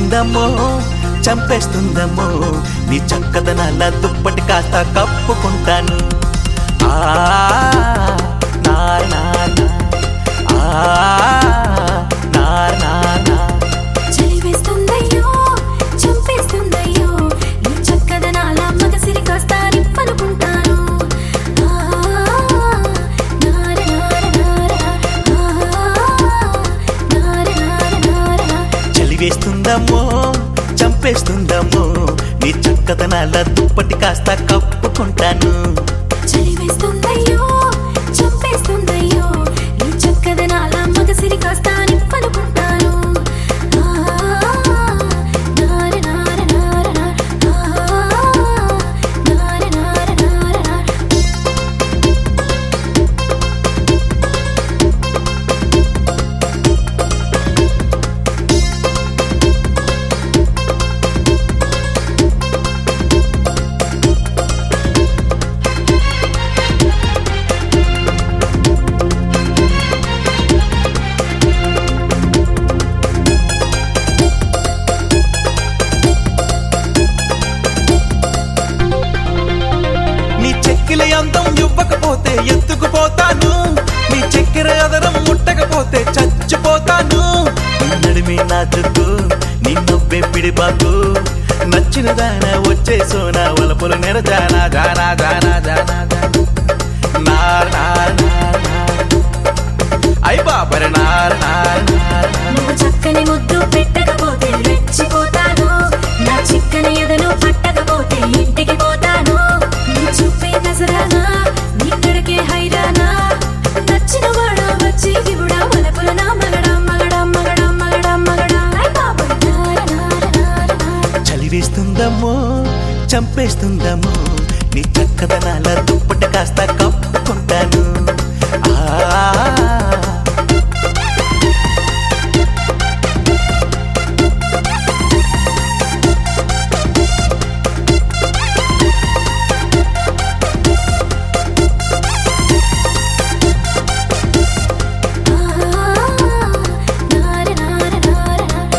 చలివేస్తుందమ్మో చంపేస్తుందమ్మో నీ చక్కదనాల దుప్పటి కాస్త కప్పుకుంటాను ఆ నా నా నా. ఆ నా నా నా. చలివేస్తుందయ్యో చంపేస్తుందయ్యో నీ చక్కదనాల మగసిరి కాస్త నిప్పనుకుంటాను ఆ, నార నార నార, ఆ, నార నార నార. చలివేస్తుందమ్మో చంపేస్తుందమ్మో నీ చక్కదనాల దుప్పటి కాస్త కప్పుకుంటాను చలివేస్తుందయ్యో చంపేస్తుందయ్యో నీ చక్కదనాల మగసిరి కాస్త నిప్పనుకుంటాను ఆ, నార నార నార, ఆ, నార నార నార. నీ చెక్కిల అందం ఇవ్వకపోతే ఎత్తుకుపోతాను నీ చక్కెర అదరం ముట్టకపోతే చచ్చిపోతాను నీ నడిమి నాచుకు నీ నవ్వే పిడిబాకు నచ్చిన దాన వచ్చే సోనా వలపుల నెర జానా జానా జానా జానా జానా. నార్ నార్ నార్ నార్. అయ్ బాబరి నార్ నార్ నార్ నార్. నువ్వు చక్కని ముద్దు పెట్టకపోతే రెచ్చిపోతాను నా చిక్కని ఎదను పట్టకపోతే ఇంటికి పోతాను నీ చూపే నజరానా నీ నడకే హైరానా నచ్చిన వాడా వచ్చి వివుడా వలపుల నా మగడా మగడా మగడా మగడా మగడా ఐ బాబోయ్ నార నార నార నార. చలివేస్తుందమ్మో చంపేస్తుందమ్మో నీ చక్కదనాల దుప్పటి కాస్త కప్పుకుంటాను ఆ ఆ, నార నార నార నార.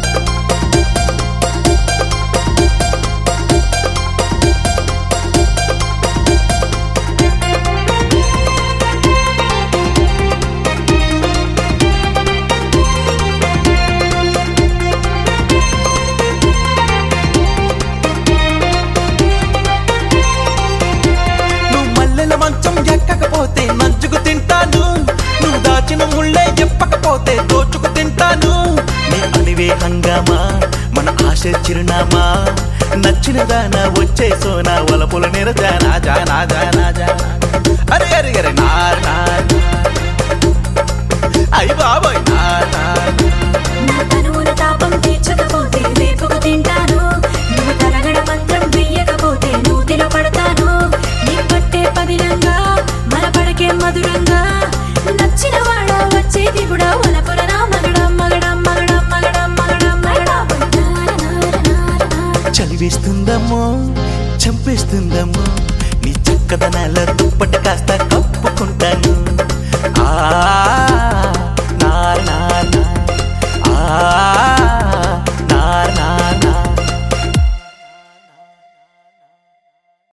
నువ్వు మల్లెల మంచం ఎక్కకపోతే నంచుకు తింటాను నువ్వు దాచిన ముళ్ళే చెప్పకపోతే దోచుకు తింటాను నీ అనివే హంగామా మన ఆశ చిరునామా నచ్చిన దానా వచ్చే సోనా వలపుల నిర జానా జానా జానా జానా అరే అరే అరే నార్ నార్ నార్. అయ్ బాబోయ్ నార్ నార్ నా తనువున తాపం తీర్చకపోతే వేపుకు తింటాను నువ్వు తరగడ మంత్రం వెయ్యకపోతే నూతిలో పడతాను నీ పట్టే పదిలంగా మన పడకే మధురంగా నచ్చిన వాడ వచ్చే దిగుడా వలపుల నా మగడం మగడం మగడం మగడం మగడం మగడం నార నార నార నార. చలివేస్తుందమ్మో చంపేస్తుందమ్మో నీ చక్కదనాల దుప్పటి కాస్త కప్పుకుంటాను ఆ